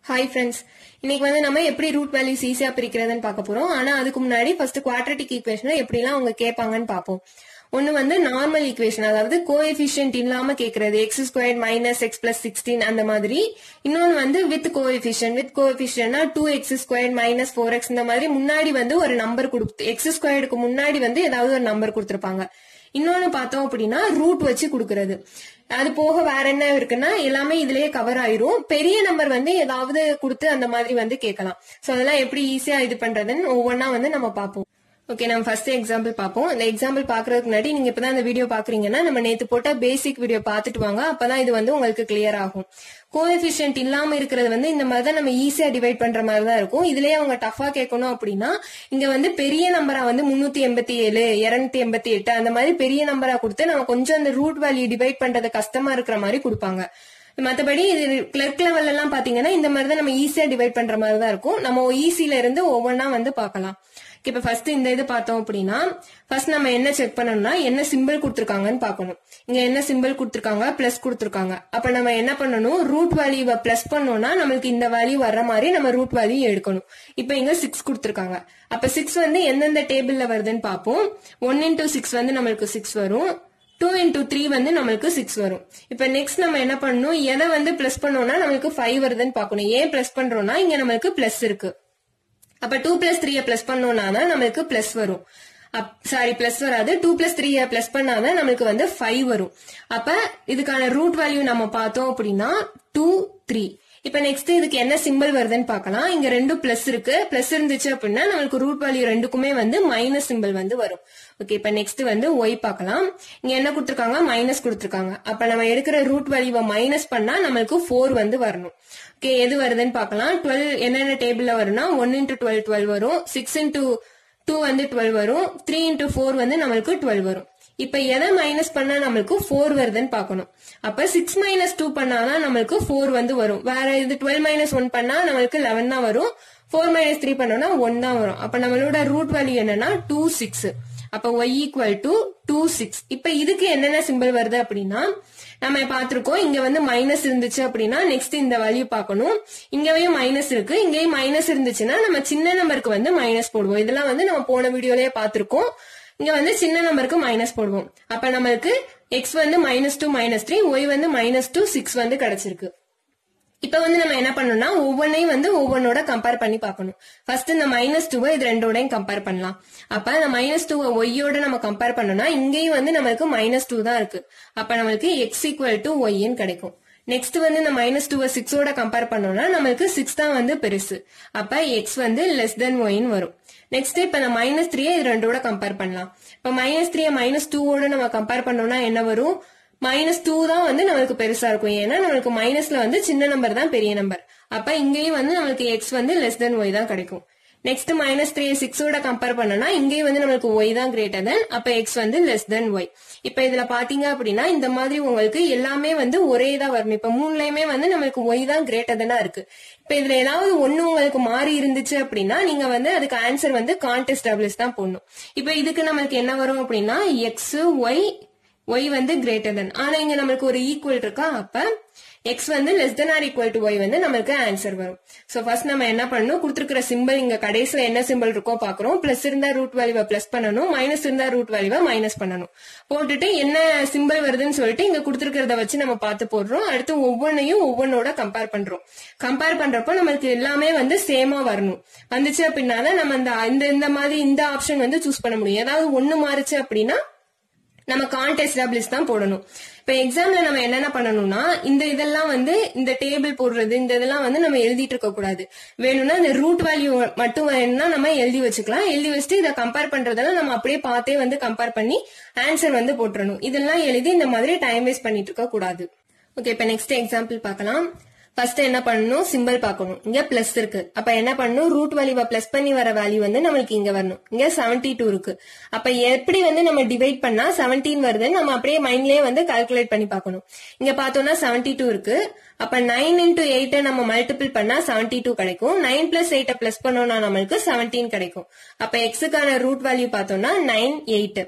hi friends இன்னைக்கு வந்து நம்ம எப்படி ரூட் வேல்யூஸ் ஈஸியா பிரிக்கிறதுன்னு பார்க்க போறோம் ஆனா அதுக்கு முன்னாடி ஃபர்ஸ்ட் குவாட்ரட்டிக் ஈக்குவேஷனை எப்படிலாம் அவங்க கேட்பாங்கன்னு பார்ப்போம் ஒன்னு வந்து நார்மல் ஈக்குவேஷன் அதாவது கோஎஃபிஷியன்ட் இல்லாம கேக்குறது x square minus x plus sixteen அந்த மாதிரி இன்னொன்னு வந்து வித் கோஎஃபிஷியன் வித் கோஎஃபிஷியன்னா two x square minus four x இந்த மாதிரி முன்னாடி வந்து ஒரு நம்பர் கொடுத்து எக்ஸ் ஸ்கொயருக்கு முன்னாடி வந்து ஏதாவது ஒரு நம்பர் கொடுத்துருப்பாங்க இன்னொன்னு பார்த்தோம் அப்படின்னா ரூட் வச்சு கொடுக்கறது அது போக வேற என்ன இருக்குன்னா எல்லாமே இதுலயே கவர் ஆயிரும் பெரிய நம்பர் வந்து ஏதாவது கொடுத்து அந்த மாதிரி வந்து கேட்கலாம் சோ அதெல்லாம் எப்படி ஈஸியா இது பண்றதுன்னு ஒவ்வொன்னா வந்து நம்ம பார்ப்போம் ஓகே நம்ம ஃபர்ஸ்ட் எக்ஸாம்பிள் பார்ப்போம் இந்த எக்ஸாம்பிள் பாக்குறதுக்கு முன்னாடி நீங்க இப்பதான் இந்த வீடியோ பாக்குறீங்கன்னா நம்ம நேத்து போட்ட பேசிக் வீடியோ பார்த்துட்டு வாங்க அப்பதான் இது வந்து உங்களுக்கு கிளியர் ஆகும் கோஎஃபிஷியன்ட் இல்லாம இருக்கிறது வந்து இந்த மாதிரி தான் நம்ம ஈஸியா டிவைட் பண்ற மாதிரி தான் இருக்கும் இதுலயே அவங்க டஃபா கேட்கணும் அப்படின்னா இங்க வந்து பெரிய நம்பரா வந்து முன்னூத்தி எண்பத்தி ஏழு இருநூத்தி எண்பத்தி எட்டு அந்த மாதிரி பெரிய நம்பரா கொடுத்து நம்ம கொஞ்சம் அந்த ரூட் வேல்யூ டிவைட் பண்றது கஷ்டமா இருக்கிற மாதிரி கொடுப்பாங்க மத்தபடி இது கிளர்க் லெவல் எல்லாம் பாத்தீங்கன்னா இந்த மாதிரி தான் நம்ம ஈஸியா டிவைட் பண்ற மாதிரி தான் இருக்கும் நம்ம ஈஸில இருந்து ஒவ்வொன்னா வந்து பார்க்கலாம் இப்ப ஃபர்ஸ்ட் இந்த இது பார்த்தோம் அப்படின்னா ஃபர்ஸ்ட் நம்ம என்ன செக் பண்ணணும்னா என்ன சிம்பிள் கொடுத்துருக்காங்கன்னு பார்க்கணும் இங்க என்ன சிம்பிள் கொடுத்துருக்காங்க பிளஸ் கொடுத்துருக்காங்க அப்ப நம்ம என்ன பண்ணணும் ரூட் வேல்யூவை பிளஸ் பண்ணோம்னா நம்மளுக்கு இந்த வேல்யூ வர்ற மாதிரி நம்ம ரூட் வேல்யூ எடுக்கணும் இப்ப இங்க சிக்ஸ் கொடுத்துருக்காங்க அப்ப சிக்ஸ் வந்து எந்தெந்த டேபிள்ல வருதுன்னு பார்ப்போம் ஒன் இன்டூ சிக்ஸ் வந்து நம்மளுக்கு சிக்ஸ் வரும் டூ இன்டூ த்ரீ வந்து நம்மளுக்கு சிக்ஸ் வரும் இப்ப நெக்ஸ்ட் நம்ம என்ன பண்ணணும் எதை வந்து பிளஸ் பண்ணோம்னா நம்மளுக்கு ஃபைவ் வருதுன்னு பார்க்கணும் ஏன் பிளஸ் பண்றோம்னா இங்க நம்மளுக்கு பிளஸ் இருக்கு அப்ப டூ பிளஸ் த்ரீய பிளஸ் பண்ணோம்னா தான் நம்மளுக்கு பிளஸ் வரும் சாரி பிளஸ் வராது டூ பிளஸ் த்ரீய பிளஸ் பண்ணாதான் நம்மளுக்கு வந்து ஃபைவ் வரும் அப்ப இதுக்கான ரூட் வேல்யூ நம்ம பார்த்தோம் அப்படின்னா டூ த்ரீ இப்ப நெக்ஸ்ட் இதுக்கு என்ன சிம்பிள் வருதுன்னு பார்க்கலாம் இங்க ரெண்டும் பிளஸ் இருக்கு பிளஸ் இருந்துச்சு அப்படின்னா நம்மளுக்கு ரூட் வேல்யூ ரெண்டுக்குமே வந்து மைனஸ் சிம்பிள் வந்து வரும் ஓகே இப்ப நெக்ஸ்ட் வந்து ஒய் பார்க்கலாம் இங்க என்ன கொடுத்துருக்காங்க மைனஸ் கொடுத்துருக்காங்க அப்ப நம்ம எடுக்கிற ரூட் வேல்யூவை மைனஸ் பண்ணா நம்மளுக்கு ஃபோர் வந்து வரணும் ஓகே எது வருதுன்னு பார்க்கலாம் டுவெல் என்னென்ன டேபிள்ல வரும்னா ஒன் இன்டூ டுவெல் டுவெல் வரும் சிக்ஸ் இன்டூ டூ வந்து டுவெல் வரும் த்ரீ இன்டூ ஃபோர் வந்து நம்மளுக்கு டுவெல் வரும் இப்ப எதை மைனஸ் பண்ணா நம்மளுக்கு ஃபோர் வருதுன்னு பார்க்கணும் அப்ப சிக்ஸ் மைனஸ் டூ பண்ணாதான் நம்மளுக்கு ஃபோர் வந்து வரும் வேற இது டுவெல் மைனஸ் ஒன் பண்ணா நம்மளுக்கு லெவன் தான் வரும் ஃபோர் மைனஸ் த்ரீ பண்ணோம்னா ஒன் தான் வரும் அப்ப நம்மளோட ரூட் வேல்யூ என்னன்னா டூ சிக்ஸ் அப்ப y equal to two six இப்ப இதுக்கு என்னென்ன சிம்பிள் வருது அப்படின்னா நம்ம பார்த்திருக்கோம் இங்க வந்து மைனஸ் இருந்துச்சு அப்படின்னா நெக்ஸ்ட் இந்த வேல்யூ பார்க்கணும் இங்கேயும் மைனஸ் இருக்கு இங்கேயும் மைனஸ் இருந்துச்சுன்னா நம்ம சின்ன நம்பருக்கு வந்து மைனஸ் போடுவோம் இதெல்லாம் வந்து நம்ம போன வீடியோலயே பார்த்திருக்கோம் இங்க வந்து சின்ன நம்பருக்கு மைனஸ் போடுவோம் அப்ப நம்மளுக்கு எக்ஸ் வந்து minus two minus three y வந்து மைனஸ் டூ சிக்ஸ் வந்து கிடைச்சிருக்கு இப்ப வந்து நம்ம என்ன பண்ணணும்னா ஒவ்வொன்றையும் வந்து ஒவ்வொன்னோட கம்பேர் பண்ணி பார்க்கணும் ஃபர்ஸ்ட் இந்த மைனஸ் டூவை இது ரெண்டோடையும் கம்பேர் பண்ணலாம் அப்ப இந்த மைனஸ் டூவை ஒய்யோட நம்ம கம்பேர் பண்ணோம்னா இங்கேயும் வந்து நம்மளுக்கு மைனஸ் டூ தான் இருக்கு அப்ப நம்மளுக்கு எக்ஸ் ஈக்குவல் டு ஒய்ன்னு கிடைக்கும் நெக்ஸ்ட் வந்து இந்த மைனஸ் டூவை சிக்ஸோட கம்பேர் பண்ணோம்னா நம்மளுக்கு சிக்ஸ் தான் வந்து பெருசு அப்ப எக்ஸ் வந்து லெஸ் தென் ஒய்ன்னு வரும் நெக்ஸ்ட் இப்ப இந்த மைனஸ் த்ரீயை இது ரெண்டோட கம்பேர் பண்ணலாம் இப்ப மைனஸ் த்ரீயை மைனஸ் டூவோட நம்ம கம்பேர் பண்ணோம்னா என்ன வரும் மைனஸ் டூ தான் வந்து நம்மளுக்கு பெருசா இருக்கும் ஏன்னா நம்மளுக்கு மைனஸ்ல வந்து சின்ன நம்பர் தான் பெரிய நம்பர் அப்ப இங்கேயும் வந்து நம்மளுக்கு எக்ஸ் வந்து லெஸ் தென் ஒய் தான் கிடைக்கும் நெக்ஸ்ட் மைனஸ் த்ரீ சிக்ஸோட கம்பேர் பண்ணனா இங்கேயும் வந்து நம்மளுக்கு ஒய் தான் கிரேட்டர் தென் அப்ப எக்ஸ் வந்து லெஸ் தென் ஒய் இப்ப இதுல பாத்தீங்க அப்படின்னா இந்த மாதிரி உங்களுக்கு எல்லாமே வந்து ஒரே தான் வரணும் இப்ப மூணுலயுமே வந்து நம்மளுக்கு ஒய் தான் கிரேட்டர் தென்னா இருக்கு இப்ப இதுல ஏதாவது ஒண்ணு உங்களுக்கு மாறி இருந்துச்சு அப்படின்னா நீங்க வந்து அதுக்கு ஆன்சர் வந்து கான்டெஸ்டாபிளிஷ் தான் போடணும் இப்ப இதுக்கு நம்மளுக்கு என்ன வரும் அப்படின்னா எக்ஸ் ஒய் ஒய் வந்து கிரேட்டர் தென் ஆனா இங்க நம்மளுக்கு ஒரு ஈக்குவல் இருக்கா அப்ப எக்ஸ் வந்து less than or equal to y வந்து நம்மளுக்கு ஆன்சர் வரும் சோ ஃபர்ஸ்ட் நம்ம என்ன பண்ணணும் கொடுத்துருக்கிற சிம்பிள் இங்க கடைசியில என்ன சிம்பிள் இருக்கோ பாக்குறோம் பிளஸ் இருந்தா ரூட் வேல்யூவை பிளஸ் பண்ணணும் மைனஸ் இருந்தா ரூட் வேல்யூவை மைனஸ் பண்ணணும் போட்டுட்டு என்ன சிம்பிள் வருதுன்னு சொல்லிட்டு இங்க கொடுத்துருக்கிறத வச்சு நம்ம பார்த்து போடுறோம் அடுத்து ஒவ்வொன்னையும் ஒவ்வொன்னோட கம்பேர் பண்றோம் கம்பேர் பண்றப்போ நம்மளுக்கு எல்லாமே வந்து சேமா வரணும் வந்துச்சு அப்படின்னா தான் நம்ம இந்த இந்த மாதிரி இந்த ஆப்ஷன் வந்து சூஸ் பண்ண முடியும் ஏதாவது ஒண்ணு மாறுச்சு அப்படின்னா நம்ம கான்டெஸ்டாபிளிஷ் தான் போடணும் இப்ப எக்ஸாம்ல நம்ம என்னென்ன பண்ணணும்னா இந்த இதெல்லாம் வந்து இந்த டேபிள் போடுறது இந்த இதெல்லாம் வந்து நம்ம எழுதிட்டு இருக்க கூடாது வேணும்னா இந்த ரூட் வேல்யூ மட்டும் வேணும்னா நம்ம எழுதி வச்சுக்கலாம் எழுதி வச்சுட்டு இதை கம்பேர் பண்றதெல்லாம் நம்ம அப்படியே பார்த்தே வந்து கம்பேர் பண்ணி ஆன்சர் வந்து போட்டுறணும் இதெல்லாம் எழுதி இந்த மாதிரி டைம் வேஸ்ட் பண்ணிட்டு இருக்க கூடாது ஓகே இப்ப நெக்ஸ்ட் எக்ஸாம்பிள் பார்க்கலாம் ஃபர்ஸ்ட் என்ன பண்ணணும் சிம்பிள் பார்க்கணும் இங்க பிளஸ் இருக்கு அப்ப என்ன பண்ணணும் ரூட் வேல்யூவை பிளஸ் பண்ணி வர வேல்யூ வந்து நம்மளுக்கு இங்க வரணும் இங்க செவன்டி டூ இருக்கு அப்ப எப்படி வந்து நம்ம டிவைட் பண்ணா செவன்டீன் வருதுன்னு நம்ம அப்படியே மைண்ட்லயே வந்து கால்குலேட் பண்ணி பார்க்கணும் இங்க பார்த்தோம்னா செவன்டி டூ இருக்கு அப்ப நைன் இன்டூ எயிட்ட நம்ம மல்டிபிள் பண்ணா செவன்டி டூ கிடைக்கும் நைன் பிளஸ் எயிட்ட பிளஸ் பண்ணோம்னா நம்மளுக்கு செவன்டீன் கிடைக்கும் அப்ப எக்ஸுக்கான ரூட் வேல்யூ பார்த்தோம்னா நைன் எயிட்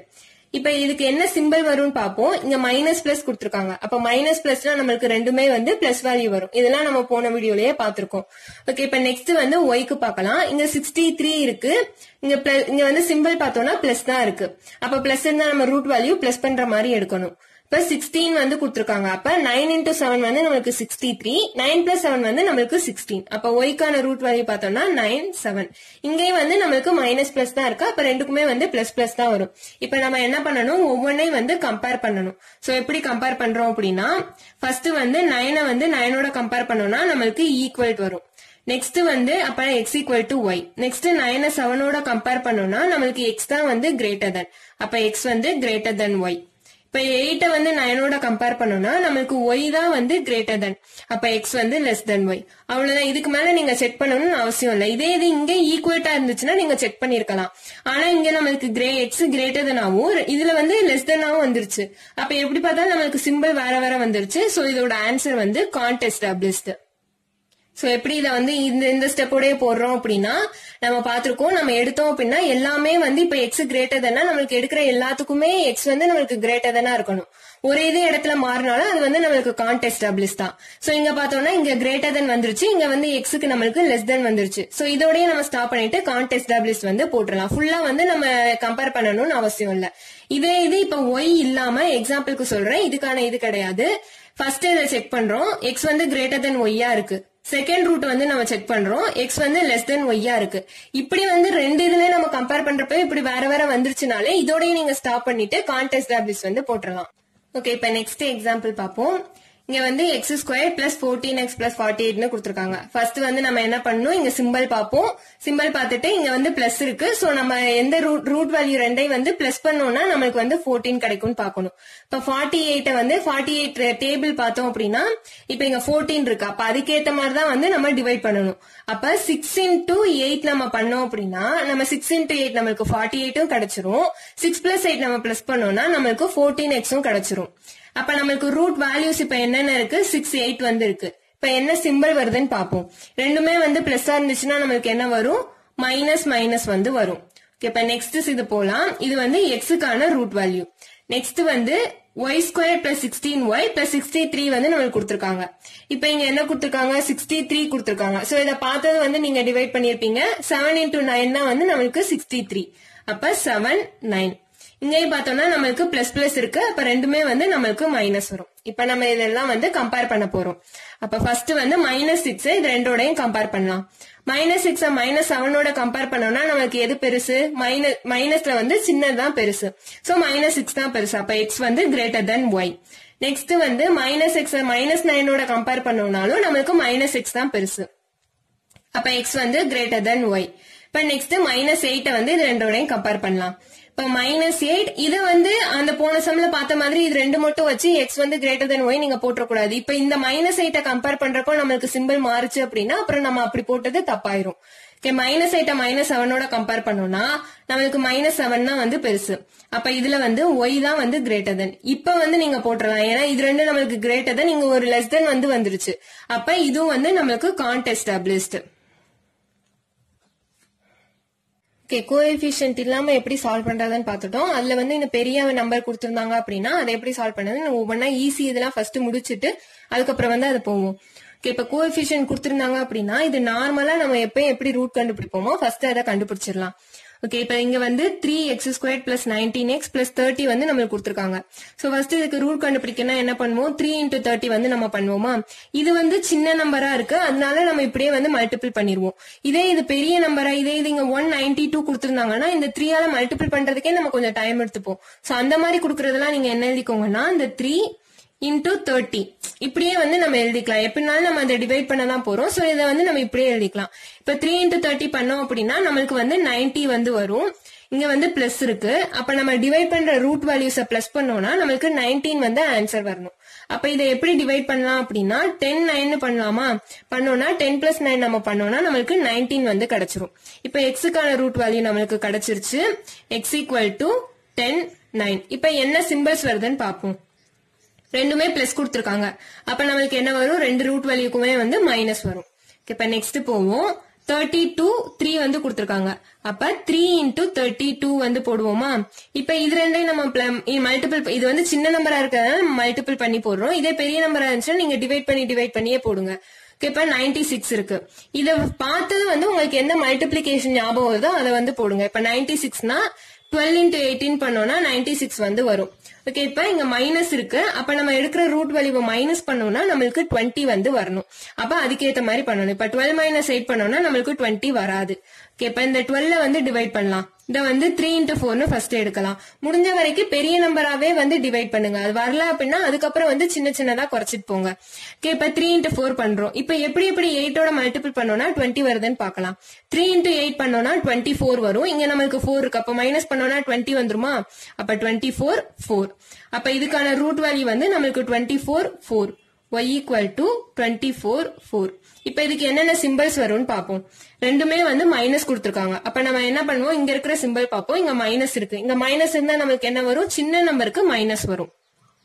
இப்ப இதுக்கு என்ன சிம்பிள் வரும்னு பாப்போம் இங்க மைனஸ் பிளஸ் கொடுத்துருக்காங்க அப்ப மைனஸ் பிளஸ்னா நம்மளுக்கு ரெண்டுமே வந்து பிளஸ் வேல்யூ வரும் இதெல்லாம் நம்ம போன வீடியோலயே பாத்திருக்கோம் ஓகே இப்ப நெக்ஸ்ட் வந்து ஒய்க்கு பார்க்கலாம் இங்க சிக்ஸ்டி த்ரீ இருக்கு இங்க plus- இங்க வந்து சிம்பிள் பார்த்தோம்னா பிளஸ் தான் இருக்கு அப்ப பிளஸ் இருந்தா நம்ம ரூட் வேல்யூ பிளஸ் பண்ற மாதிரி எடுக்கணும் இப்ப சிக்ஸ்டீன் வந்து கொடுத்துருக்காங்க அப்ப நைன் இன்டூ செவன் வந்து நம்மளுக்கு sixty three nine plus seven வந்து நம்மளுக்கு சிக்ஸ்டீன் அப்ப ஒய்க்கான ரூட் வேல்யூ பார்த்தோம்னா நைன் செவன் இங்கேயும் வந்து நம்மளுக்கு மைனஸ் பிளஸ் தான் இருக்கு அப்ப ரெண்டுக்குமே வந்து பிளஸ் பிளஸ் தான் வரும் இப்ப நம்ம என்ன பண்ணணும் ஒவ்வொன்றையும் வந்து கம்பேர் பண்ணணும் சோ எப்படி கம்பேர் பண்றோம் அப்படின்னா ஃபர்ஸ்ட் வந்து நைனை வந்து நைனோட கம்பேர் பண்ணோம்னா நம்மளுக்கு ஈக்குவல் வரும் நெக்ஸ்ட் வந்து அப்ப x equal to y next நைனை செவனோட கம்பேர் பண்ணோம்னா நம்மளுக்கு எக்ஸ் தான் வந்து கிரேட்டர் தென் அப்ப எக்ஸ் வந்து கிரேட்டர் தென் ஒய் இப்ப எயிட்ட வந்து நைனோட கம்பேர் பண்ணோம்னா நம்மளுக்கு ஒய் தான் வந்து கிரேட்டர் தென் அப்ப எக்ஸ் வந்து லெஸ் தென் ஒய் அவ்வளவுதான் இதுக்கு மேல நீங்க செக் பண்ணணும்னு அவசியம் இல்லை இதே இது இங்க ஈக்குவேட்டா இருந்துச்சுன்னா நீங்க செக் பண்ணிருக்கலாம் ஆனா இங்க நம்மளுக்கு கிரே எக்ஸ் கிரேட்டர் தெனாவும் இதுல வந்து லெஸ் தென்னாவும் வந்துருச்சு அப்ப எப்படி பார்த்தாலும் நம்மளுக்கு சிம்பிள் வேற வேற வந்துருச்சு சோ இதோட ஆன்சர் வந்து கான்டெஸ்ட் அப்ளிஸ்ட் சோ எப்படி இத வந்து இந்த இந்த ஸ்டெப்போடய போடுறோம் அப்படின்னா நம்ம பார்த்திருக்கோம் நம்ம எடுத்தோம் அப்படின்னா எல்லாமே வந்து இப்ப எக்ஸ் கிரேட்டர் தானே நம்மளுக்கு எடுக்கிற எல்லாத்துக்குமே எக்ஸ் வந்து நம்மளுக்கு கிரேட்டர் தானே இருக்கணும் ஒரே இதே இடத்துல மாறினாலும் அது வந்து நம்மளுக்கு கான்டெஸ்ட் அப்ளிஸ் தான் சோ இங்க பார்த்தோம்னா இங்க கிரேட்டர் தென் வந்துருச்சு இங்க வந்து எக்ஸுக்கு நம்மளுக்கு லெஸ் தென் வந்துருச்சு சோ இதோடய நம்ம ஸ்டாப் பண்ணிட்டு கான்டெஸ்ட் அப்ளிஸ் வந்து போட்டுடலாம் ஃபுல்லா வந்து நம்ம கம்பேர் பண்ணணும்னு அவசியம் இல்ல இதே இது இப்ப ஒய் இல்லாம எக்ஸாம்பிளுக்கு சொல்றேன் இதுக்கான இது கிடையாது ஃபர்ஸ்ட் இதை செக் பண்றோம் எக்ஸ் வந்து கிரேட்டர் தென் ஒய்யா இருக்கு செகண்ட் ரூட் வந்து நம்ம செக் பண்றோம் எக்ஸ் வந்து லெஸ் தென் ஒய்யா இருக்கு இப்படி வந்து ரெண்டு இதுல நம்ம கம்பேர் பண்றப்ப இப்படி வேற வேற வந்துருச்சுனாலே இதோடய நீங்க ஸ்டாப் பண்ணிட்டு கான்டெஸ்ட் டேப்லிஸ் வந்து போட்டுடலாம் ஓகே இப்ப நெக்ஸ்ட் எக்ஸாம்பிள் பார்ப்போம் இங்க வந்து x square plus fourteen x plus forty எயிட்னு கொடுத்துருக்காங்க ஃபர்ஸ்ட் வந்து நம்ம என்ன பண்ணணும் இங்க சிம்பிள் பார்ப்போம் சிம்பிள் பார்த்துட்டு இங்க வந்து பிளஸ் இருக்கு சோ நம்ம எந்த ரூட் ரூட் வேல்யூ ரெண்டையும் வந்து பிளஸ் பண்ணோம்னா நம்மளுக்கு வந்து ஃபோர்டீன் கிடைக்கும்னு பார்க்கணும் இப்ப ஃபார்ட்டி எயிட்ட வந்து ஃபார்ட்டி எயிட் டேபிள் பார்த்தோம் அப்படின்னா இப்ப இங்க ஃபோர்டீன் இருக்கு அப்ப அதுக்கேத்த மாதிரி தான் வந்து நம்ம டிவைட் பண்ணணும் அப்ப சிக்ஸ் இன்டூ எயிட் நம்ம பண்ணோம் அப்படின்னா நம்ம சிக்ஸ் இன்டூ எயிட் நம்மளுக்கு ஃபார்ட்டி எயிட்டும் கிடைச்சிரும் சிக்ஸ் பிளஸ் எயிட் நம்ம பிளஸ் பண்ணோம்னா நம்மளுக்கு ஃபோர்டீன் எக்ஸும் கிடைச்சிரும் அப்ப நம்மளுக்கு ரூட் வேல்யூஸ் இப்ப என்னென்ன இருக்கு சிக்ஸ் எயிட் வந்து இருக்கு இப்ப என்ன சிம்பிள் வருதுன்னு பாப்போம் ரெண்டுமே வந்து பிளஸ்ஸா இருந்துச்சுன்னா நம்மளுக்கு என்ன வரும் மைனஸ் மைனஸ் வந்து வரும் ஓகே இப்ப நெக்ஸ்ட் இது போலாம் இது வந்து எக்ஸுக்கான ரூட் வேல்யூ நெக்ஸ்ட் வந்து y square plus sixteen y plus sixty three வந்து நம்மளுக்கு கொடுத்துருக்காங்க இப்ப இங்க என்ன கொடுத்துருக்காங்க சிக்ஸ்டி த்ரீ கொடுத்துருக்காங்க சோ இதை பார்த்தது வந்து நீங்க டிவைட் பண்ணிருப்பீங்க செவன் இன்டூ நைன் தான் வந்து நம்மளுக்கு சிக்ஸ்டி த்ரீ அப்ப செவன் நைன் இங்கேயும் பார்த்தோம்னா நம்மளுக்கு பிளஸ் பிளஸ் இருக்கு அப்ப ரெண்டுமே வந்து நம்மளுக்கு மைனஸ் வரும் இப்ப நம்ம இதெல்லாம் வந்து கம்பேர் பண்ண போறோம் அப்ப ஃபர்ஸ்ட் வந்து மைனஸ் சிக்ஸ் இது ரெண்டோடையும் கம்பேர் பண்ணலாம் மைனஸ் சிக்ஸ் மைனஸ் செவனோட கம்பேர் பண்ணோம்னா நமக்கு எது பெருசு மைனஸ் மைனஸ்ல வந்து சின்னதுதான் பெருசு சோ மைனஸ் சிக்ஸ் தான் பெருசு அப்ப எக்ஸ் வந்து கிரேட்டர் தென் ஒய் நெக்ஸ்ட் வந்து மைனஸ் எக்ஸ் மைனஸ் நைனோட கம்பேர் பண்ணோம்னாலும் நம்மளுக்கு மைனஸ் எக்ஸ் தான் பெருசு அப்ப எக்ஸ் வந்து கிரேட்டர் தென் ஒய் இப்ப நெக்ஸ்ட் மைனஸ் எயிட்ட வந்து இது ரெண்டோடையும் கம்பேர் பண்ணலாம் இப்ப மைனஸ் எயிட் இது வந்து அந்த போன சம்ல பார்த்த மாதிரி இது ரெண்டு மட்டும் வச்சு எக்ஸ் வந்து கிரேட்டர் தென் ஒய் நீங்க போட்டக்கூடாது இப்ப இந்த மைனஸ் எயிட்ட கம்பேர் பண்றப்போ நம்மளுக்கு சிம்பிள் மாறுச்சு அப்படின்னா அப்புறம் நம்ம அப்படி போட்டது தப்பாயிரும் ஓகே மைனஸ் எயிட்ட மைனஸ் செவனோட கம்பேர் பண்ணோம்னா நம்மளுக்கு மைனஸ் செவன் தான் வந்து பெருசு அப்ப இதுல வந்து ஒய் தான் வந்து கிரேட்டர் தென் இப்ப வந்து நீங்க போட்டுறலாம் ஏன்னா இது ரெண்டு நம்மளுக்கு கிரேட்டர் தென் இங்க ஒரு லெஸ் தென் வந்து வந்துருச்சு அப்ப இதுவும் வந்து நம்மளுக்கு கான்டெஸ்ட் அப்ளிஸ்ட் ஓகே கோஎஃபிஷியன்ட் இல்லாம எப்படி சால்வ் பண்றதுன்னு பார்த்துட்டோம் அதுல வந்து இந்த பெரிய நம்பர் கொடுத்திருந்தாங்க அப்படின்னா அதை எப்படி சால்வ் பண்ணது ஒவ்வொன்றா ஈஸி இதெல்லாம் ஃபர்ஸ்ட் முடிச்சிட்டு அதுக்கப்புறம் வந்து அது போவோம் ஓகே இப்ப கோஎஃபிஷியன்ட் கொடுத்திருந்தாங்க அப்படின்னா இது நார்மலா நம்ம எப்பயும் எப்படி ரூட் கண்டுபிடிப்போமோ ஃபர்ஸ்ட் அதை கண்டுபிடிச்சிடலாம் ஓகே இப்ப இங்க வந்து three x square plus nineteen x plus thirty வந்து நம்மளுக்கு கொடுத்துருக்காங்க சோ ஃபர்ஸ்ட் இதுக்கு ரூட் கண்டுபிடிக்கணும் என்ன பண்ணுவோம் த்ரீ இன்டூ தேர்ட்டி வந்து நம்ம பண்ணுவோமா இது வந்து சின்ன நம்பரா இருக்கு அதனால நம்ம இப்படியே வந்து மல்டிபிள் பண்ணிருவோம் இதே இது பெரிய நம்பரா இதே இது இங்க ஒன் நைன்டி டூ கொடுத்துருந்தாங்கன்னா இந்த த்ரீயால மல்டிபிள் பண்றதுக்கே நம்ம கொஞ்சம் டைம் எடுத்துப்போம் சோ அந்த மாதிரி கொடுக்கறதெல்லாம் நீங்க என்ன எழுதிக்கோங்கன்னா இந்த த்ரீ இன்டூ தேர்ட்டி இப்படியே வந்து நம்ம எழுதிக்கலாம் எப்படினாலும் நம்ம அதை டிவைட் பண்ண தான் போறோம் சோ இதை வந்து நம்ம இப்படியே எழுதிக்கலாம் இப்ப த்ரீ இன்டூ தேர்ட்டி பண்ணோம் அப்படின்னா நம்மளுக்கு வந்து நைன்டி வந்து வரும் இங்க வந்து பிளஸ் இருக்கு அப்ப நம்ம டிவைட் பண்ற ரூட் வேல்யூஸ பிளஸ் பண்ணோம்னா நம்மளுக்கு நைன்டீன் வந்து ஆன்சர் வரணும் அப்ப இதை எப்படி டிவைட் பண்ணலாம் அப்படின்னா டென் நைன் பண்ணலாமா பண்ணோம்னா டென் பிளஸ் நைன் நம்ம பண்ணோம்னா நம்மளுக்கு நைன்டீன் வந்து கிடைச்சிரும் இப்ப எக்ஸுக்கான ரூட் வேல்யூ நம்மளுக்கு கிடைச்சிருச்சு x equal to ten nine இப்ப என்ன சிம்பிள்ஸ் வருதுன்னு பார்ப்போம் ரெண்டுமே பிளஸ் கொடுத்துருக்காங்க அப்ப நம்மளுக்கு என்ன வரும் ரெண்டு ரூட் வேல்யூக்குமே வந்து மைனஸ் வரும் இப்ப நெக்ஸ்ட் போவோம் தேர்ட்டி டூ த்ரீ வந்து கொடுத்துருக்காங்க அப்ப த்ரீ இன்டூ தேர்ட்டி டூ வந்து போடுவோமா இப்ப இது ரெண்டையும் நம்ம மல்டிபிள் இது வந்து சின்ன நம்பரா இருக்கிறதுனால நம்ம மல்டிபிள் பண்ணி போடுறோம் இதே பெரிய நம்பரா இருந்துச்சுன்னா நீங்க டிவைட் பண்ணி டிவைட் பண்ணியே போடுங்க Okay, இப்ப நைன்டி சிக்ஸ் இருக்கு இத பார்த்தது வந்து உங்களுக்கு எந்த மல்டிபிளிகேஷன் ஞாபகம் வருதோ அதை வந்து போடுங்க இப்ப நைன்டி சிக்ஸ்னா டுவெல் இன்டூ எயிட்டீன் பண்ணோம்னா நைன்டி சிக்ஸ் வந்து வரும் ஓகே இப்ப இங்க மைனஸ் இருக்கு அப்ப நம்ம எடுக்கிற ரூட் வேல்யூ மைனஸ் பண்ணோம்னா நம்மளுக்கு டுவெண்ட்டி வந்து வரணும் அப்ப அதுக்கேத்த மாதிரி பண்ணணும் இப்ப டுவெல் மைனஸ் எயிட் பண்ணோம்னா நம்மளுக்கு டுவெண்ட்டி வராது ஓகே இப்ப இந்த டுவெல்ல வந்து டிவைட் பண்ணலாம் இத வந்து த்ரீ இன்டூ ஃபோர்னு ஃபர்ஸ்ட் எடுக்கலாம் முடிஞ்ச வரைக்கும் பெரிய நம்பராவே வந்து டிவைட் பண்ணுங்க அது வரல அப்படின்னா அதுக்கப்புறம் வந்து சின்ன சின்னதா குறைச்சிட்டு போங்க ஓகே இப்ப த்ரீ இன்டூ ஃபோர் பண்றோம் இப்ப எப்படி எப்படி எயிட்டோட மல்டிபிள் பண்ணோம்னா டுவெண்ட்டி வருதுன்னு பார்க்கலாம் த்ரீ இன்டூ எயிட் பண்ணோம்னா டுவெண்ட்டி ஃபோர் வரும் இங்க நம்மளுக்கு ஃபோர் இருக்கு அப்ப மைனஸ் பண்ணோம்னா டுவெண்ட்டி வந்துருமா அப்ப டுவெண்ட்டி ஃபோர் ஃபோர் அப்ப இதுக்கான ரூட் வேல்யூ வந்து நம்மளுக்கு twenty four four y equal to twenty four four இப்ப இதுக்கு என்னென்ன சிம்பிள்ஸ் வரும்னு பார்ப்போம் ரெண்டுமே வந்து மைனஸ் கொடுத்துருக்காங்க அப்ப நம்ம என்ன பண்ணுவோம் இங்க இருக்கிற சிம்பிள் பார்ப்போம் இங்க மைனஸ் இருக்கு இங்க மைனஸ் இருந்தா நமக்கு என்ன வரும் சின்ன நம்பருக்கு மைனஸ் வரும்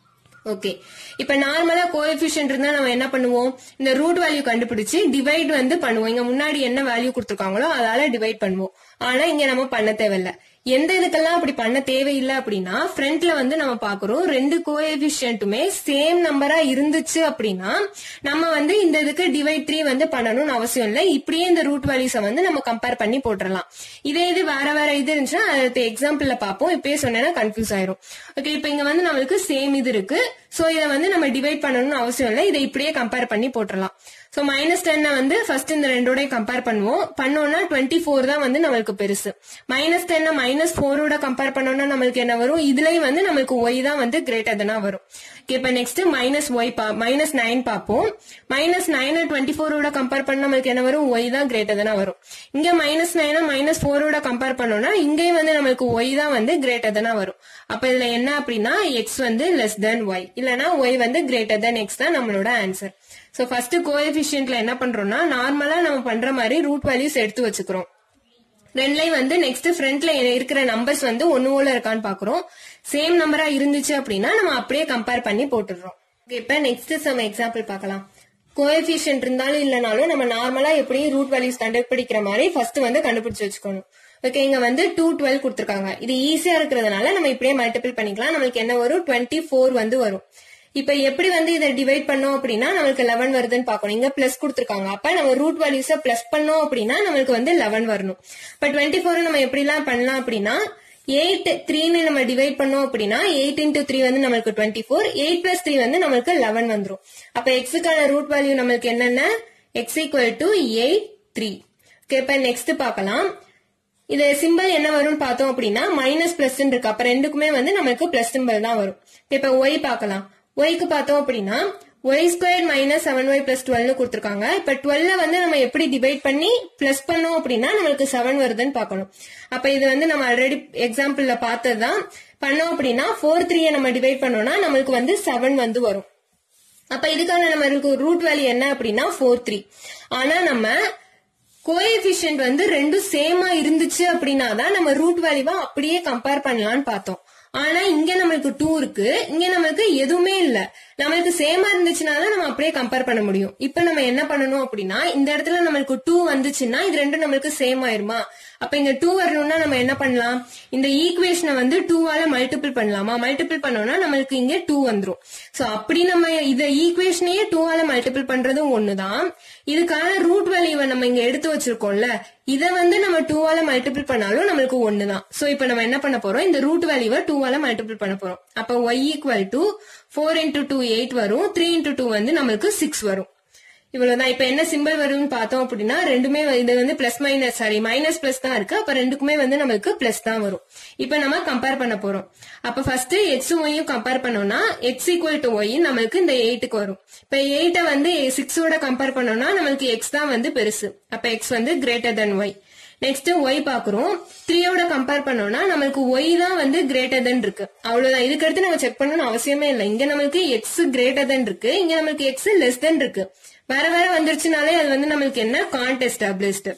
ஓகே இப்ப நார்மலா கோஎஃபிஷியன்ட் இருந்தா நம்ம என்ன பண்ணுவோம் இந்த ரூட் வேல்யூ கண்டுபிடிச்சு டிவைட் வந்து பண்ணுவோம் இங்க முன்னாடி என்ன வேல்யூ கொடுத்துருக்காங்களோ அதால டிவைட் பண்ணுவோம் ஆனா இங்க நம்ம பண்ண தேவையில்ல எந்த இதுக்கெல்லாம் அப்படி பண்ண தேவையில்லை அப்படின்னா ஃப்ரண்ட்ல வந்து நம்ம பாக்குறோம் ரெண்டு கோஎஃபிஷியன்ட்டுமே சேம் நம்பரா இருந்துச்சு அப்படின்னா நம்ம வந்து இந்த இதுக்கு டிவைட் த்ரீ வந்து பண்ணணும்னு அவசியம் இல்லை இப்படியே இந்த ரூட் வேல்யூஸை வந்து நம்ம கம்பேர் பண்ணி போட்டுடலாம் இதே இது வேற வேற இது இருந்துச்சுன்னா அடுத்த எக்ஸாம்பிள்ல பார்ப்போம் இப்பயே சொன்னேன்னா கன்ஃபியூஸ் ஆயிரும் ஓகே இப்போ இங்க வந்து நம்மளுக்கு சேம் இது இருக்கு சோ இதை வந்து நம்ம டிவைட் பண்ணணும்னு அவசியம் இல்லை இதை இப்படியே கம்பேர் பண்ணி போட்டுடலாம் சோ மைனஸ் டென்னை வந்து ஃபர்ஸ்ட் இந்த ரெண்டோட கம்பேர் பண்ணுவோம் பண்ணோம்னா டுவெண்ட்டி ஃபோர் தான் வந்து நம்மளுக்கு பெருசு மைனஸ் டென்னை மைனஸ் ஃபோரோட கம்பேர் பண்ணோம்னா நம்மளுக்கு என்ன வரும் இதுலயும் வந்து நம்மளுக்கு ஒய் தான் வந்து கிரேட்டர் தானா வரும் இப்ப நெக்ஸ்ட் மைனஸ் ஒய் பா மைனஸ் நைன் பார்ப்போம் மைனஸ் நைன் டுவெண்ட்டி ஃபோரோட கம்பேர் பண்ண நம்மளுக்கு என்ன வரும் ஒய் தான் கிரேட்டர் தானா வரும் இங்க மைனஸ் நைனை மைனஸ் ஃபோரோட கம்பேர் பண்ணோம்னா இங்கேயும் வந்து நம்மளுக்கு ஒய் தான் வந்து கிரேட்டர் தானா வரும் அப்ப இதுல என்ன அப்படின்னா எக்ஸ் வந்து லெஸ் தென் ஒய் இல்லனா ஒய் வந்து கிரேட்டர் தென் எக்ஸ் தான் நம்மளோட ஆன்சர் சோ ஃபர்ஸ்ட் கோஎஃபிஷியன்ட்ல என்ன பண்றோம்னா நார்மலா நம்ம பண்ற மாதிரி ரூட் வேல்யூஸ் எடுத்து வச்சுக்கிறோம் ரெண்டுலையும் வந்து நெக்ஸ்ட் ஃப்ரண்ட்ல இருக்கிற நம்பர்ஸ் வந்து ஒன்னு போல இருக்கான்னு பாக்குறோம் சேம் நம்பரா இருந்துச்சு அப்படின்னா நம்ம அப்படியே கம்பேர் பண்ணி போட்டுடுறோம் இப்ப நெக்ஸ்ட் சம் எக்ஸாம்பிள் பார்க்கலாம் கோஎஃபிஷியன்ட் இருந்தாலும் இல்லனாலும் நம்ம நார்மலா எப்படி ரூட் வேல்யூஸ் கண்டுபிடிக்கிற மாதிரி ஃபர்ஸ்ட் வந்து கண்டுபிடிச்சு வச்சுக்கணும் ஓகே இங்க வந்து டூ டுவெல் கொடுத்துருக்காங்க இது ஈஸியா இருக்கிறதுனால நம்ம இப்படியே மல்டிபிள் பண்ணிக்கலாம் நம்மளுக்கு என்ன வரும் டுவெண்ட்டி ஃபோர் வந்து வரும் இப்ப எப்படி வந்து இதை டிவைட் பண்ணோம் அப்படின்னா நம்மளுக்கு லெவன் வருதுன்னு பார்க்கணும் இங்க பிளஸ் கொடுத்துருக்காங்க அப்ப நம்ம ரூட் வேல்யூஸ பிளஸ் பண்ணோம் அப்படின்னா நம்மளுக்கு வந்து லெவன் வரணும் இப்ப டுவெண்ட்டி ஃபோர் நம்ம எப்படிலாம் பண்ணலாம் அப்படின்னா எயிட் த்ரீன்னு நம்ம டிவைட் பண்ணோம் அப்படின்னா எயிட் இன்டூ த்ரீ வந்து நம்மளுக்கு twenty four eight plus three வந்து நம்மளுக்கு லெவன் வந்துரும் அப்ப எக்ஸுக்கான ரூட் வேல்யூ நம்மளுக்கு என்னென்ன x equal to eight three okay இப்ப நெக்ஸ்ட் பார்க்கலாம் இது சிம்பிள் என்ன வரும்னு பார்த்தோம் அப்படின்னா மைனஸ் பிளஸ் இருக்கு அப்ப ரெண்டுக்குமே வந்து நம்மளுக்கு பிளஸ் சிம்பிள் தான் வரும் இப்ப ஒய் பார்க்கலாம் ஒய்க்கு பார்த்தோம் அப்படின்னா y square minus seven y plus டுவெல்னு கொடுத்துருக்காங்க இப்ப டுவெல்ல வந்து நம்ம எப்படி டிவைட் பண்ணி பிளஸ் பண்ணோம் அப்படின்னா நம்மளுக்கு செவன் வருதுன்னு பார்க்கணும் அப்ப இது வந்து நம்ம ஆல்ரெடி எக்ஸாம்பிள்ல பார்த்ததுதான் பண்ணோம் அப்படின்னா ஃபோர் த்ரீயை நம்ம டிவைட் பண்ணோம்னா நம்மளுக்கு வந்து செவன் வந்து வரும் அப்ப இதுக்கான நம்மளுக்கு ரூட் வேல்யூ என்ன அப்படின்னா ஃபோர் த்ரீ ஆனா நம்ம கோஎஃபிஷியன்ட் வந்து ரெண்டும் சேமா இருந்துச்சு அப்படின்னா தான் நம்ம ரூட் வேல்யூவா அப்படியே கம்பேர் பண்ணலாம்னு பார்த்தோம் ஆனா இங்க நம்மளுக்கு டூ இருக்கு இங்க நம்மளுக்கு எதுவுமே இல்ல நம்மளுக்கு சேமா இருந்துச்சுன்னா தான் நம்ம அப்படியே கம்பேர் பண்ண முடியும் இப்ப நம்ம என்ன பண்ணணும் அப்படின்னா இந்த இடத்துல நம்மளுக்கு டூ வந்துச்சுன்னா இது ரெண்டும் நம்மளுக்கு சேம் ஆயிருமா அப்ப இங்க டூ வரணும்னா நம்ம என்ன பண்ணலாம் இந்த ஈக்குவேஷனை வந்து டூவால மல்டிபிள் பண்ணலாமா மல்டிபிள் பண்ணோம்னா நம்மளுக்கு இங்க டூ வந்துரும் சோ அப்படி நம்ம இத ஈக்குவேஷனையே டூவால மல்டிபிள் பண்றதும் ஒண்ணுதான் இதுக்கான ரூட் வேல்யூவை நம்ம இங்க எடுத்து வச்சிருக்கோம்ல இத வந்து நம்ம டூவால மல்டிபிள் பண்ணாலும் நம்மளுக்கு ஒண்ணுதான் சோ இப்ப நம்ம என்ன பண்ண போறோம் இந்த ரூட் வேல்யூவை டூவால மல்டிபிள் பண்ண போறோம் அப்ப y equal to four into two eight வரும் த்ரீ இன்டூ டூ வந்து நம்மளுக்கு சிக்ஸ் வரும் இவ்வளவுதான் இப்ப என்ன சிம்பிள் வரும்னு பார்த்தோம் அப்படின்னா ரெண்டுமே இது வந்து plus minus sorry minus plus தான் இருக்கு அப்ப ரெண்டுக்குமே வந்து நம்மளுக்கு பிளஸ் தான் வரும் இப்ப நம்ம கம்பேர் பண்ண போறோம் அப்ப ஃபர்ஸ்ட் எக்ஸ் ஒய்யும் கம்பேர் பண்ணோம்னா எக்ஸ் ஈக்குவல் டு ஒய் நம்மளுக்கு இந்த எயிட்டுக்கு வரும் இப்ப எயிட்ட வந்து சிக்ஸோட கம்பேர் பண்ணோம்னா நம்மளுக்கு எக்ஸ் தான் வந்து பெருசு அப்ப எக்ஸ் வந்து greater than y next y பாக்குறோம் த்ரீயோட கம்பேர் பண்ணோம்னா நம்மளுக்கு ஒய் தான் வந்து கிரேட்டர் தென் இருக்கு அவ்வளவுதான் இதுக்கு அடுத்து நம்ம செக் பண்ணணும்னு அவசியமே இல்லை இங்க நம்மளுக்கு எக்ஸ் கிரேட்டர் தென் இருக்கு இங்க நம்மளுக்கு எக்ஸ் லெஸ் தென் இருக்கு வேற வேற வந்துருச்சுனாலே அது வந்து நம்மளுக்கு என்ன கான்ட் எஸ்டாப்ளிஷ்டு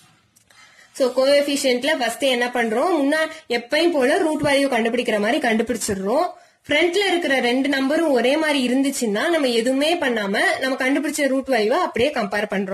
சோ கோஎஃபிஷியன்ட்ல ஃபர்ஸ்ட் என்ன பண்றோம் முன்னா எப்பயும் போல ரூட் வேல்யூ கண்டுபிடிக்கிற மாதிரி கண்டுபிடிச்சிடுறோம் ஃப்ரண்ட்ல இருக்கிற ரெண்டு நம்பரும் ஒரே மாதிரி இருந்துச்சுன்னா நம்ம எதுவுமே பண்ணாம நம்ம கண்டுபிடிச்ச ரூட் வேல்யூவை அப்படியே கம்பேர் பண்றோம்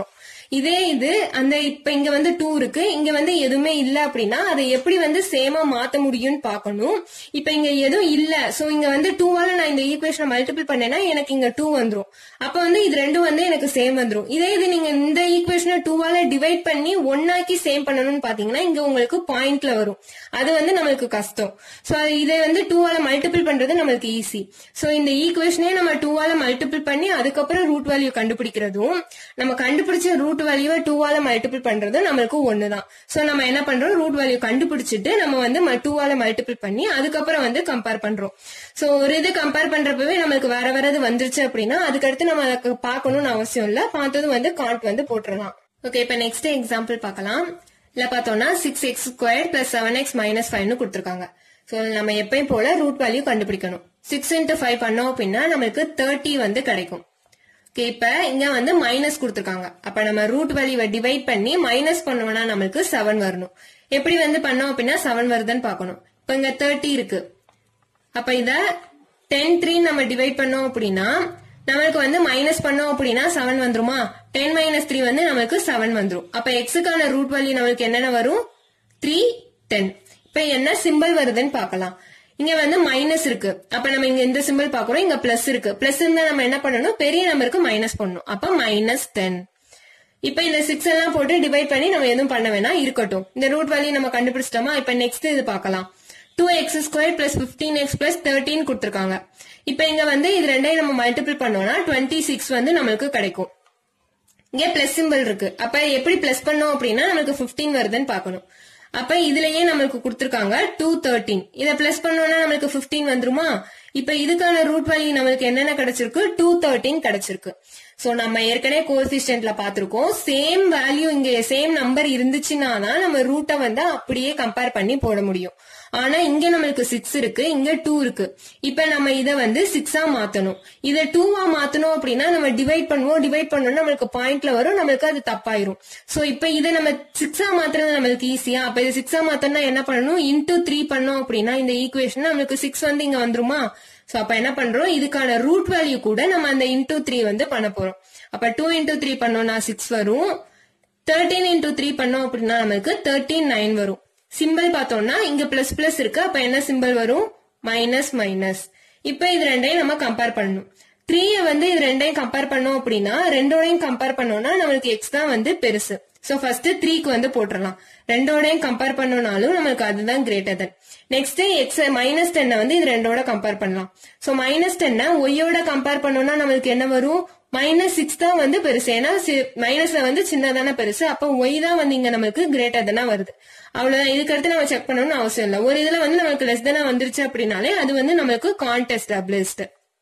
இதே இது அந்த இப்ப இங்க வந்து டூ இருக்கு இங்க வந்து எதுவுமே இல்ல அப்படின்னா அதை எப்படி வந்து சேமா மாத்த முடியும்னு பார்க்கணும் இப்ப இங்க எதுவும் இல்ல சோ இங்க வந்து டூவால நான் இந்த ஈக்குவேஷனை மல்டிபிள் பண்ணேன்னா எனக்கு இங்க டூ வந்துரும் அப்ப வந்து இது ரெண்டும் வந்து எனக்கு சேம் வந்துரும் இதே இது நீங்க இந்த ஈக்குவேஷனை டூவால டிவைட் பண்ணி ஒன்னாக்கி சேம் பண்ணணும்னு பாத்தீங்கன்னா இங்க உங்களுக்கு பாயிண்ட்ல வரும் அது வந்து நம்மளுக்கு கஷ்டம் சோ இதை வந்து டூவால மல்டிபிள் பண்றது நம்மளுக்கு ஈஸி சோ இந்த ஈக்குவேஷனே நம்ம டூவால மல்டிபிள் பண்ணி அதுக்கப்புறம் ரூட் வேல்யூ கண்டுபிடிக்கிறதும் நம்ம கண்டுபிடிச்ச ரூட் வேல்யூவை டூவால மல்டிபிள் பண்றதும் நம்மளுக்கு ஒண்ணுதான் சோ நம்ம என்ன பண்றோம் ரூட் வேல்யூ கண்டுபிடிச்சிட்டு நம்ம வந்து டூவால மல்டிபிள் பண்ணி அதுக்கப்புறம் வந்து கம்பேர் பண்றோம் சோ ஒரு இது கம்பேர் பண்றப்பவே நம்மளுக்கு வேற வேற இது வந்துருச்சு அப்படின்னா அதுக்கடுத்து நம்ம அதை பார்க்கணும்னு அவசியம் இல்ல பார்த்தது வந்து காண்ட் வந்து போட்டுடலாம் ஓகே இப்ப நெக்ஸ்ட் எக்ஸாம்பிள் பார்க்கலாம் இல்ல பார்த்தோம்னா six x square plus seven x minus ஃபைவ்னு கொடுத்துருக்காங்க சோ நம்ம எப்பயும் போல ரூட் வேல்யூ கண்டுபிடிக்கணும் சிக்ஸ் இன்டூ ஃபைவ் பண்ணோம் அப்படின்னா நம்மளுக்கு தேர்ட்டி வந்து கிடைக்கும் ஓகே இப்ப இங்க வந்து மைனஸ் கொடுத்துருக்காங்க அப்ப நம்ம ரூட் வேல்யூவை டிவைட் பண்ணி மைனஸ் பண்ணோம்னா நம்மளுக்கு செவன் வரணும் எப்படி வந்து பண்ணோம் அப்படின்னா செவன் வருதுன்னு பார்க்கணும் இப்ப இங்க தேர்ட்டி இருக்கு அப்ப இத டென் த்ரீ நம்ம டிவைட் பண்ணோம் அப்படின்னா நம்மளுக்கு வந்து மைனஸ் பண்ணோம் அப்படின்னா செவன் வந்துருமா டென் மைனஸ் த்ரீ வந்து நம்மளுக்கு செவன் வந்துரும் அப்ப எக்ஸுக்கான ரூட் வேல்யூ நம்மளுக்கு என்னென்ன வரும் த்ரீ டென் இப்ப என்ன சிம்பிள் வருதுன்னு பார்க்கலாம் இங்க வந்து மைனஸ் இருக்கு அப்ப நம்ம இங்க இந்த சிம்பிள் பாக்குறோம் இங்க பிளஸ் இருக்கு பிளஸ் இருந்தா நம்ம என்ன பண்ணணும் பெரிய நம்பருக்கு மைனஸ் பண்ணணும் அப்ப மைனஸ் டென் இப்ப இந்த சிக்ஸ் எல்லாம் போட்டு டிவைட் பண்ணி நம்ம எதுவும் பண்ண வேணாம் இருக்கட்டும் இந்த ரூட் வேல்யூ நம்ம கண்டுபிடிச்சிட்டோமா இப்ப நெக்ஸ்ட் இது பார்க்கலாம் two x square plus fifteen x plus thirteen கொடுத்துருக்காங்க இப்ப இங்க வந்து இது ரெண்டையும் நம்ம மல்டிபிள் பண்ணோம்னா டுவெண்ட்டி சிக்ஸ் வந்து நம்மளுக்கு கிடைக்கும் இங்க பிளஸ் சிம்பிள் இருக்கு அப்ப எப்படி பிளஸ் பண்ணோம் அப்படின்னா நமக்கு 15 வருதுன்னு பார்க்கணும் அப்ப இதுலயே நம்மளுக்கு கொடுத்திருக்காங்க டூ தேர்ட்டீன் இத பிளஸ் பண்ணோம்னா நம்மளுக்கு 15 வந்துருமா இப்ப இதுக்கான ரூட் வேல்யூ நம்மளுக்கு என்னென்ன கிடைச்சிருக்கு டூ தேர்ட்டீன் கிடைச்சிருக்கு சோ நம்ம ஏற்கனவே கோஎஃபிஷியன்ட்ல பாத்திருக்கோம் சேம் வேல்யூ இங்க சேம் நம்பர் இருந்துச்சுன்னா தான் நம்ம ரூட்டை வந்து அப்படியே கம்பேர் பண்ணி போட முடியும் ஆனா இங்க நம்மளுக்கு சிக்ஸ் இருக்கு இங்க டூ இருக்கு இப்ப நம்ம இத வந்து சிக்ஸா மாத்தணும் இத டூவா மாத்தணும் அப்படின்னா நம்ம டிவைட் பண்ணுவோம் டிவைட் பண்ணோம்னா நம்மளுக்கு பாயிண்ட்ல வரும் நம்மளுக்கு அது தப்பாயிரும் சோ இப்ப இதை நம்ம சிக்ஸா மாத்துறது நம்மளுக்கு ஈஸியா அப்ப இது சிக்ஸா மாத்தணும்னா என்ன பண்ணணும் இன்டூ த்ரீ பண்ணோம் அப்படின்னா இந்த ஈக்குவேஷன் நம்மளுக்கு சிக்ஸ் வந்து இங்க வந்துருமா சோ அப்ப என்ன பண்றோம் இதுக்கான ரூட் வேல்யூ கூட நம்ம அந்த இன்டூ த்ரீ வந்து பண்ண போறோம் அப்ப டூ இன்டூ த்ரீ பண்ணோம்னா சிக்ஸ் வரும் தேர்ட்டீன் இன்டூ த்ரீ பண்ணோம் அப்படின்னா நமக்கு தேர்ட்டீன் நைன் வரும் சிம்பிள் பார்த்தோம்னா இங்க பிளஸ் பிளஸ் இருக்கு அப்ப என்ன சிம்பிள் வரும் மைனஸ் மைனஸ் இப்ப இது ரெண்டையும் நம்ம கம்பேர் பண்ணணும் த்ரீய வந்து இது ரெண்டையும் கம்பேர் பண்ணோம் அப்படின்னா ரெண்டோடையும் கம்பேர் பண்ணோம்னா நம்மளுக்கு எக்ஸ் தான் வந்து பெருசு சோ ஃபர்ஸ்ட் த்ரீக்கு வந்து போட்டுடலாம் ரெண்டோடையும் கம்பேர் பண்ணோம்னாலும் நம்மளுக்கு அதுதான் greater than next x minus டென்னை வந்து இது ரெண்டோட கம்பேர் பண்ணலாம் சோ மைனஸ் டென்னை ஒய்யோட கம்பேர் பண்ணோம்னா நம்மளுக்கு என்ன வரும் மைனஸ் சிக்ஸ் தான் வந்து பெருசு ஏன்னா மைனஸ்ல வந்து சின்னதான பெருசு அப்போ ஒய் தான் வந்து இங்க நமக்கு கிரேட்டர் தானே வருது அவ்வளவுதான் இதுக்கு அடுத்து நம்ம செக் பண்ணணும்னு அவசியம் இல்லை ஒரு இதுல வந்து நமக்கு லெஸ் தானே வந்துருச்சு அப்படின்னாலே அது வந்து நமக்கு கான்டெஸ்ட் அப்ளிஸ்ட்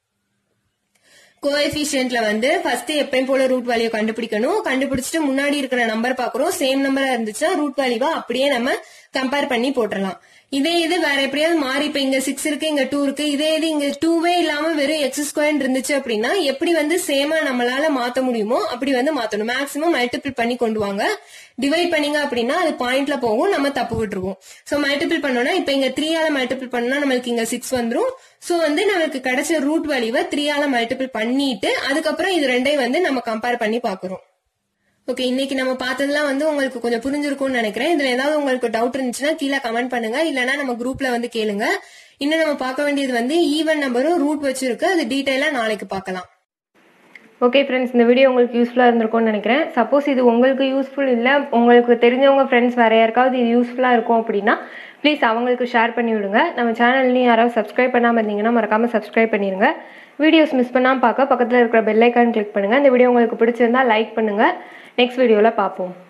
கோஎஃபிஷியன்ட்ல வந்து ஃபர்ஸ்ட் எப்பயும் போல ரூட் வேல்யூ கண்டுபிடிக்கணும் கண்டுபிடிச்சிட்டு முன்னாடி இருக்கிற நம்பர் பாக்குறோம் சேம் நம்பரா இருந்துச்சுன்னா ரூட் வேல்யூவா அப்படியே நம்ம கம்பேர் பண்ணி போட்டுடலாம் இதே இது வேற எப்படியாவது மாறி இப்ப இங்க சிக்ஸ் இருக்கு இங்க டூ இருக்கு இதே இது இங்க டூவே இல்லாம வெறும் எக்ஸ் ஸ்கொயர் இருந்துச்சு அப்படின்னா எப்படி வந்து சேமா நம்மளால மாத்த முடியுமோ அப்படி வந்து மாத்தணும் மேக்சிமம் மல்டிபிள் பண்ணி கொண்டு வாங்க டிவைட் பண்ணீங்க அப்படின்னா அது பாயிண்ட்ல போகும் நம்ம தப்பு விட்டுருவோம் சோ மல்டிபிள் பண்ணோம்னா இப்ப இங்க த்ரீயால மல்டிபிள் பண்ணா நம்மளுக்கு இங்க சிக்ஸ் வந்துரும் சோ வந்து நமக்கு கிடைச்ச ரூட் வேல்யூவை த்ரீயால மல்டிபிள் பண்ணிட்டு அதுக்கப்புறம் இது ரெண்டையும் வந்து நம்ம கம்பேர் பண்ணி பாக்குறோம் ஓகே இன்னைக்கு நம்ம பார்த்ததெல்லாம் வந்து உங்களுக்கு கொஞ்சம் புரிஞ்சிருக்கும்னு நினைக்கிறேன் இதுல ஏதாவது உங்களுக்கு டவுட் இருந்துச்சுன்னா கீழே கமெண்ட் பண்ணுங்க இல்லனா நம்ம குரூப்ல வந்து கேளுங்க இன்னும் நம்ம பார்க்க வேண்டியது வந்து ஈவன் நம்பரும் ரூட் வச்சிருக்கு அது டீட்டெயிலா நாளைக்கு பார்க்கலாம் ஓகே ஃப்ரெண்ட்ஸ் இந்த வீடியோ உங்களுக்கு யூஸ்ஃபுல்லாக இருந்திருக்கும்னு நினைக்கிறேன் சப்போஸ் இது உங்களுக்கு யூஸ்ஃபுல் இல்லை உங்களுக்கு தெரிஞ்சவங்க ஃப்ரெண்ட்ஸ் வேறு யாருக்காவது இது யூஸ்ஃபுல்லாக இருக்கும் அப்படின்னா ப்ளீஸ் அவங்களுக்கு ஷேர் பண்ணி விடுங்க நம்ம சேனல்லையும் யாராவது சப்ஸ்கிரைப் பண்ணாமல் இருந்தீங்கன்னா மறக்காமல் சப்ஸ்கிரைப் பண்ணிடுங்க வீடியோஸ் மிஸ் பண்ணாமல் பார்க்க பக்கத்தில் இருக்கிற பெல் ஐக்கான் கிளிக் பண்ணுங்கள் இந்த வீடியோ உங்களுக்கு பிடிச்சிருந்தா லைக் பண்ணுங்கள் நெக்ஸ்ட் வீடியோவில் பார்ப்போம்